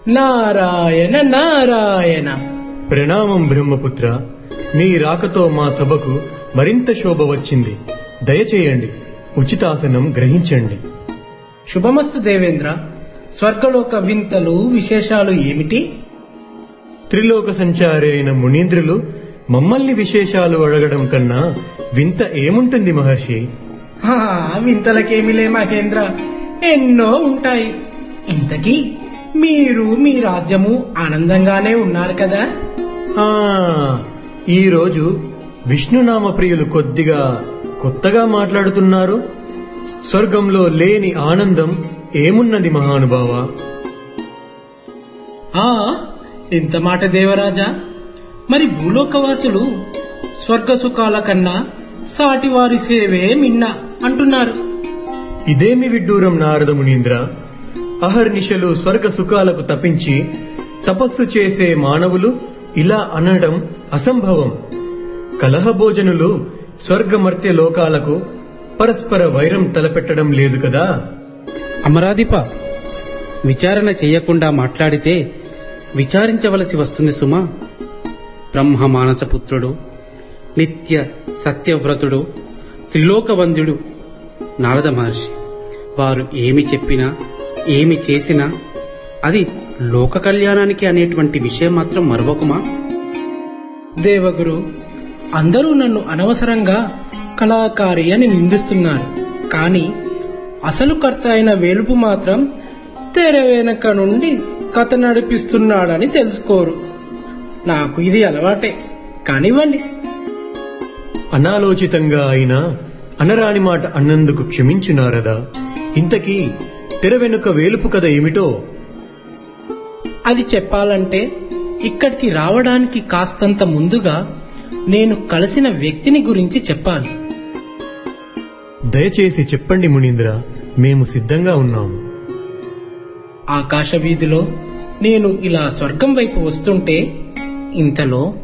నారాయణ నారాయణ ప్రణామం బ్రహ్మపుత్ర మీ రాకతో మా సభకు మరింత శోభ వచ్చింది దయచేయండి ఉచితాసనం గ్రహించండి శుభమస్తు దేవేంద్ర స్వర్గలోక వింతలు విశేషాలు ఏమిటి త్రిలోక సంచారి అయిన మునీంద్రులు మమ్మల్ని విశేషాలు అడగడం కన్నా వింత ఏముంటుంది మహర్షి హా, వింతలకేమిలే మహేంద్ర ఎన్నో ఉంటాయి ఇంతకీ మీరు మీ రాజ్యము ఆనందంగానే ఉన్నారు కదా ఆ ఈ రోజు విష్ణునామ ప్రియులు కొద్దిగా కొత్తగా మాట్లాడుతున్నారు స్వర్గంలో లేని ఆనందం ఏమున్నది మహానుభావా ఆ ఇంత మాట దేవరాజా మరి భూలోకవాసులు స్వర్గ సుఖాల కన్నా సాటివారి సేవే మిన్న అంటున్నారు ఇదేమి విడ్డూరం నారద మునీంద్ర అహర్నిశలు స్వర్గ సుఖాలకు తప్పించి తపస్సు చేసే మానవులు ఇలా అనడం అసంభవం కలహభోజనులు స్వర్గమర్త్య లోకాలకు పరస్పర వైరం తలపెట్టడం లేదు కదా అమరాధిప విచారణ చేయకుండా మాట్లాడితే విచారించవలసి వస్తుంది సుమా బ్రహ్మ మానసపుత్రుడు నిత్య సత్యవ్రతుడు త్రిలోకవంద్యుడు నారద మహర్షి వారు ఏమి చెప్పినా ఏమి చేసినా అది లోక కళ్యాణానికి అనేటువంటి విషయం మాత్రం మరవకుమా దేవగురు అందరూ నన్ను అనవసరంగా కళాకారి అని నిందిస్తున్నారు కానీ అసలు కర్త అయిన వేలుపు మాత్రం తెర వెనక నుండి కథ నడిపిస్తున్నాడని తెలుసుకోరు నాకు ఇది అలవాటే కానివ్వండి అనాలోచితంగా అయినా అనరాని మాట అన్నందుకు క్షమించు నారదా ఇంతకీ తెర వెనుక వేలుపు కథ ఏమిటో అది చెప్పాలంటే ఇక్కడికి రావడానికి కాస్తంత ముందుగా నేను కలిసిన వ్యక్తిని గురించి చెప్పాలి దయచేసి చెప్పండి మునీంద్ర మేము సిద్ధంగా ఉన్నాము ఆకాశ వీధిలో నేను ఇలా స్వర్గం వైపు వస్తుంటే ఇంతలో